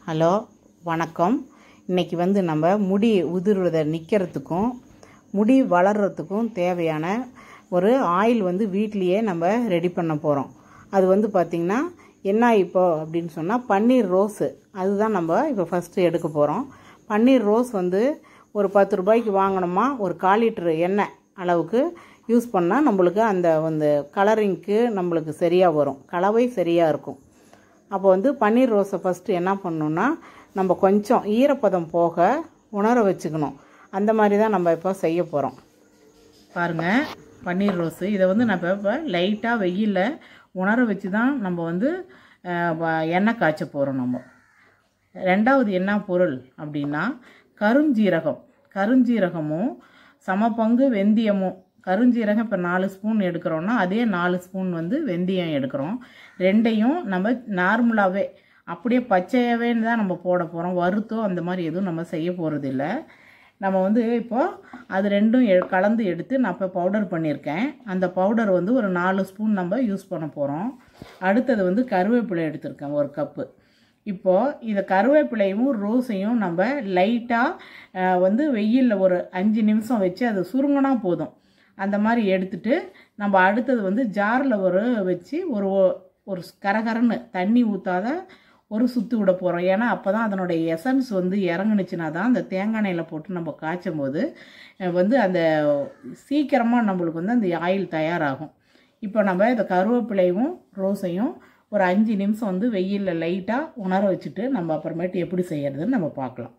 hello வணக்கம் இன்னைக்கு வந்து நம்ம முடி உதிர்வதை நிற்கிறதுக்கும் முடி வளர்கிறதுக்கும் தேவையான ஒரு ஆயில் வந்து வீட்லேயே நம்ம ரெடி பண்ண போகிறோம் அது வந்து பார்த்திங்கன்னா என்ன இப்போ அப்படின்னு சொன்னால் பன்னீர் ரோஸு அதுதான் நம்ம இப்போ ஃபஸ்ட்டு எடுக்க போகிறோம் பன்னீர் ரோஸ் வந்து ஒரு பத்து ரூபாய்க்கு வாங்கினோமா ஒரு கால் லிட்டரு எண்ணெய் அளவுக்கு யூஸ் பண்ணால் நம்மளுக்கு அந்த வந்து கலரிங்க்கு நம்மளுக்கு சரியாக வரும் கலவை சரியாக இருக்கும் அப்போ வந்து பன்னீர் ரோஸை ஃபஸ்ட்டு என்ன பண்ணணும்னா நம்ம கொஞ்சம் ஈரப்பதம் போக உணர வச்சுக்கணும் அந்த மாதிரி தான் நம்ம இப்போ செய்ய போகிறோம் பாருங்கள் பன்னீர் ரோஸு இதை வந்து நம்ம இப்போ லைட்டாக வெயிலில் உணர வச்சு தான் நம்ம வந்து அஹ், வ- எண்ணெய் காய்ச்ச போகிறோம் நம்ம ரெண்டாவது என்ன பொருள் அப்படின்னா கருஞ்சீரகம் கருஞ்சீரகமும் சம பங்கு வெந்தயமும் கருஞ்சீரகம் இப்போ நாலு ஸ்பூன் எடுக்கிறோன்னா அதே நாலு ஸ்பூன் வந்து வெந்தயம் எடுக்கிறோம் ரெண்டையும் நம்ம நார்மலாகவே அப்படியே பச்சையாகவே தான் நம்ம போட போகிறோம் வறுத்தோ அந்த மாதிரி எதுவும் நம்ம செய்ய போகிறதில்ல நம்ம வந்து இப்போ அது ரெண்டும் எ- கலந்து எடுத்து நான் இப்போ பவுடர் பண்ணியிருக்கேன் அந்த பவுடர் வந்து ஒரு நாலு ஸ்பூன் நம்ம யூஸ் பண்ண போகிறோம் அடுத்தது வந்து கருவேப்பிலை எடுத்திருக்கேன் ஒரு கப்பு இப்போது இதை கருவேப்பிலையும் ரோஸையும் நம்ம லைட்டாக வந்து வெயிலில் ஒரு அஞ்சு நிமிஷம் வச்சு அது சுருங்கினா போதும் அந்த மாதிரி எடுத்துட்டு நம்ம அடுத்தது வந்து ஜாரில் ஒரு வச்சு ஒரு ஒ- ஒரு கரகரன்னு தண்ணி ஊற்றாத ஒரு சுற்று விட போகிறோம் ஏன்னா அப்போ தான் அதனுடைய எசன்ஸ் வந்து இறங்குனுச்சுனா தான் அந்த தேங்காய் எண்ணெயில் போட்டு நம்ம காய்ச்சும் போது அஹ், வந்து அந்த சீக்கிரமாக நம்மளுக்கு வந்து அந்த ஆயில் தயாராகும் இப்போ நம்ம இந்த கருவேப்பிலையும் ரோஸையும் ஒரு அஞ்சு நிமிஷம் வந்து வெயிலில் லைட்டாக உணர வச்சுட்டு நம்ம அப்புறமேட்டு எப்படி செய்யறதுன்னு நம்ம பார்க்கலாம்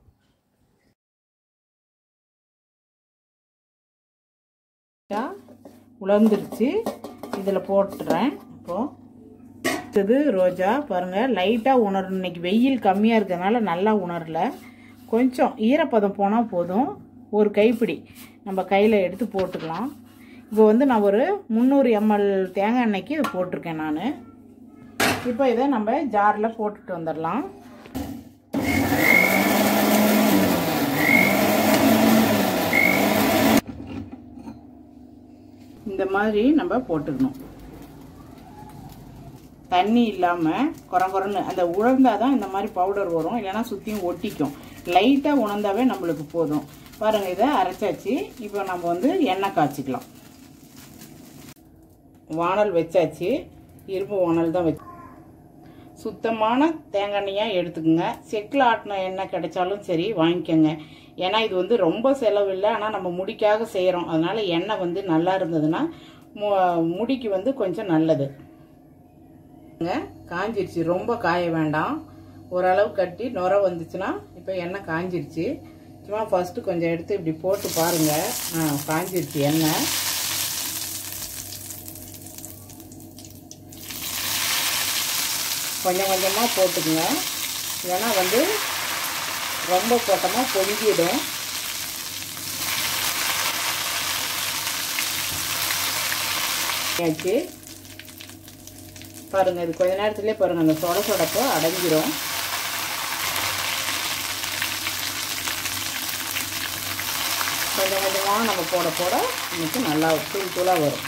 உலர்ந்துருச்சு இதில் போட்டுறேன் இப்போது இது ரோஜா பாருங்கள் லைட்டாக உணரணும் இன்னைக்கு வெயில் கம்மியாக இருக்கிறதுனால நல்லா உணரல கொஞ்சம் ஈரப்பதம் போனால் போதும் ஒரு கைப்பிடி நம்ம கையில் எடுத்து போட்டுக்கலாம் இப்போ வந்து நான் ஒரு முந்நூறு எம்எல் தேங்காய் எண்ணெய்க்கு இதை போட்டிருக்கேன் நான் இப்போ இதை நம்ம ஜாரில் போட்டுட்டு வந்துடலாம் இந்த மாதிரி நம்ம போட்டுக்கணும் தண்ணி இல்லாமல் குறங்குறன்னு அந்த உணர்ந்தால் தான் இந்த மாதிரி பவுடர் வரும் இல்லைன்னா சுற்றியும் ஒட்டிக்கும் லைட்டாக உணர்ந்தாவே நம்மளுக்கு போதும் பாருங்கள் இதை அரைச்சாச்சு இப்போ நம்ம வந்து எண்ணெய் காய்ச்சிக்கலாம் வானல் வச்சாச்சு இரும்பு வானல் தான் வச்சு சுத்தமான தேங்காய் எண்ணெயாக எடுத்துக்கோங்க செக்கில் ஆட்டின எண்ணெய் கிடைச்சாலும் சரி வாங்கிக்கோங்க ஏன்னா இது வந்து ரொம்ப செலவில்லை ஆனால் நம்ம முடிக்காக செய்கிறோம் அதனால எண்ணெய் வந்து நல்லா இருந்ததுன்னா மு- முடிக்கு வந்து கொஞ்சம் நல்லது ங்க, காஞ்சிருச்சு ரொம்ப காய வேண்டாம் ஓரளவு கட்டி நுர வந்துச்சுன்னா இப்போ எண்ணெய் காஞ்சிருச்சு சும்மா ஃபஸ்ட்டு கொஞ்சம் எடுத்து இப்படி போட்டு பாருங்க ஆ காஞ்சிருச்சு எண்ணெய் கொஞ்சம் கொஞ்சமாக போட்டுக்குங்க இல்லைன்னா வந்து ரொம்ப போட்டோமா பொங்கிடும் ஆச்சு பாருங்க இது கொஞ்ச நேரத்துலேயே பாருங்க அந்த சொட சொடப்போ அடங்கிரும் கொஞ்சம் கொஞ்சமாக நம்ம போட போட இன்னைக்கு நல்லா தூள் தூளாக வரும்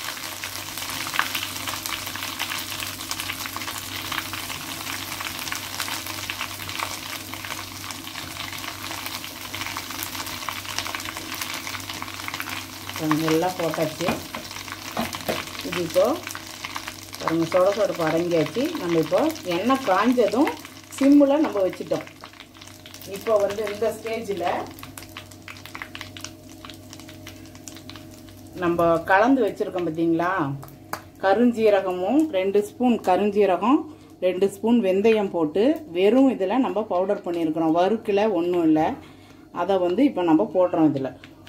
கொஞ்சம் எல்லாம் போட்டாச்சு இது இப்போ பாருங்க சொட சொடப்பு அடங்கியாச்சு நம்ம இப்போ எண்ணெய் காஞ்சதும் சிம்மில் நம்ம வச்சுட்டோம் இப்போ வந்து இந்த ஸ்டேஜில் நம்ம கலந்து வச்சுருக்கோம் பார்த்தீங்களா கருஞ்சீரகமும் ரெண்டு ஸ்பூன் கருஞ்சீரகம் ரெண்டு ஸ்பூன் வெந்தயம் போட்டு வெறும் இதில் நம்ம பவுடர் பண்ணியிருக்கிறோம் வறுக்கல ஒன்றும் இல்லை அதை வந்து இப்போ நம்ம போடுறோம் இதில்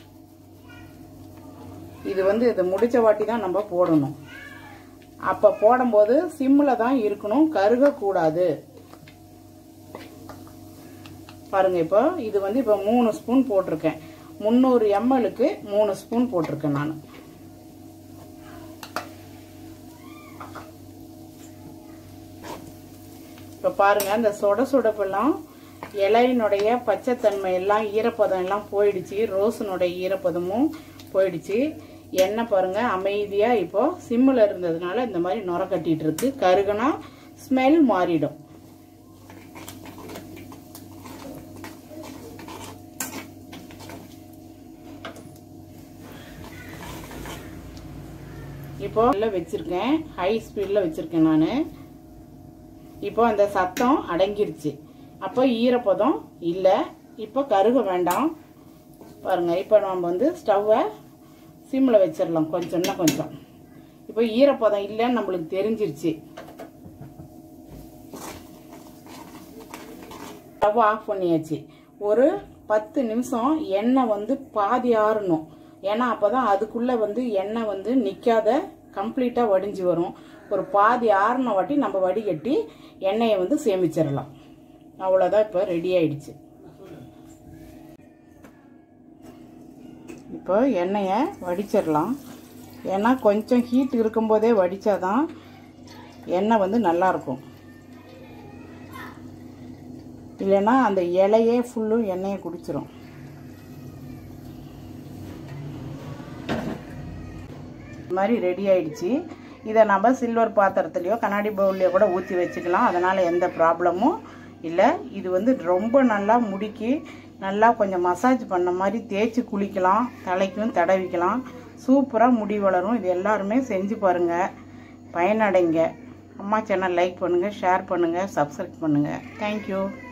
இது வந்து இது முடிச்ச வாட்டி தான் நம்ம போடணும் அப்போ போடும்போது சிம்மில் தான் இருக்கணும் கருகக்கூடாது பாருங்க இப்போ இது வந்து இப்போ மூணு ஸ்பூன் போட்டிருக்கேன் முந்நூறு எம்எல்க்கு மூணு ஸ்பூன் போட்டிருக்கேன் நான் இப்போ பாருங்க இந்த சொட சொடப்பெல்லாம் இலையினுடைய பச்சைத்தன்மை எல்லாம் ஈரப்பதம் எல்லாம் போயிடுச்சு ரோஸினுடைய ஈரப்பதமும் போயிடுச்சு எண்ணெய் பாருங்க அமைதியா இப்போ சிம்மில் இருந்ததுனால இந்த மாதிரி நுர கட்டிட்டு இருக்கு கருகுனா ஸ்மெல் மாறிடும் இப்போ வச்சுருக்கேன் ஹை ஸ்பீடில் வச்சுருக்கேன் நான் இப்போ அந்த சத்தம் அடங்கிருச்சு அப்போ ஈரப்பதம் இல்லை இப்போ கருக வேண்டாம் பாருங்கள் இப்போ நம்ம வந்து ஸ்டவ்வை சிம்மில் வச்சிடலாம் கொஞ்சம் இன்னும் கொஞ்சம் இப்போ ஈரப்பதம் இல்லைன்னு நம்மளுக்கு தெரிஞ்சிருச்சு ஸ்டவ் ஆஃப் பண்ணியாச்சு ஒரு பத்து நிமிஷம் எண்ணெய் வந்து பாதி ஆறணும் ஏன்னா அப்போ தான் அதுக்குள்ளே வந்து எண்ணெய் வந்து நிற்காத கம்ப்ளீட்டாக வடிஞ்சு வரும் ஒரு பாதி ஆறின வாட்டி நம்ம வடிகட்டி எண்ணெயை வந்து சேமிச்சிடலாம் அவ்வளோதான் இப்போ ரெடி ஆயிடுச்சு இப்போ எண்ணெயை வடிச்சிடலாம் ஏன்னா கொஞ்சம் ஹீட் இருக்கும்போதே வடித்தாதான் எண்ணெய் வந்து நல்லாயிருக்கும் இல்லைன்னா அந்த இலையே ஃபுல்லும் எண்ணெயை குடிச்சிரும் இது மாதிரி ரெடி ஆயிடுச்சு இதை நம்ம சில்வர் பாத்திரத்துலையோ கண்ணாடி பவுல்லையோ கூட ஊற்றி வச்சுக்கலாம் அதனால் எந்த ப்ராப்ளமும் இல்லை இது வந்து ரொம்ப நல்லா முடுக்கி நல்லா கொஞ்சம் மசாஜ் பண்ண மாதிரி தேய்ச்சி குளிக்கலாம் தலைக்கும் தடவிக்கலாம் சூப்பராக முடி வளரும் இது எல்லாருமே செஞ்சு பாருங்கள் பயனடைங்க அம்மா சேனல் லைக் பண்ணுங்கள் ஷேர் பண்ணுங்கள் சப்ஸ்கிரைப் பண்ணுங்கள் தேங்க்யூ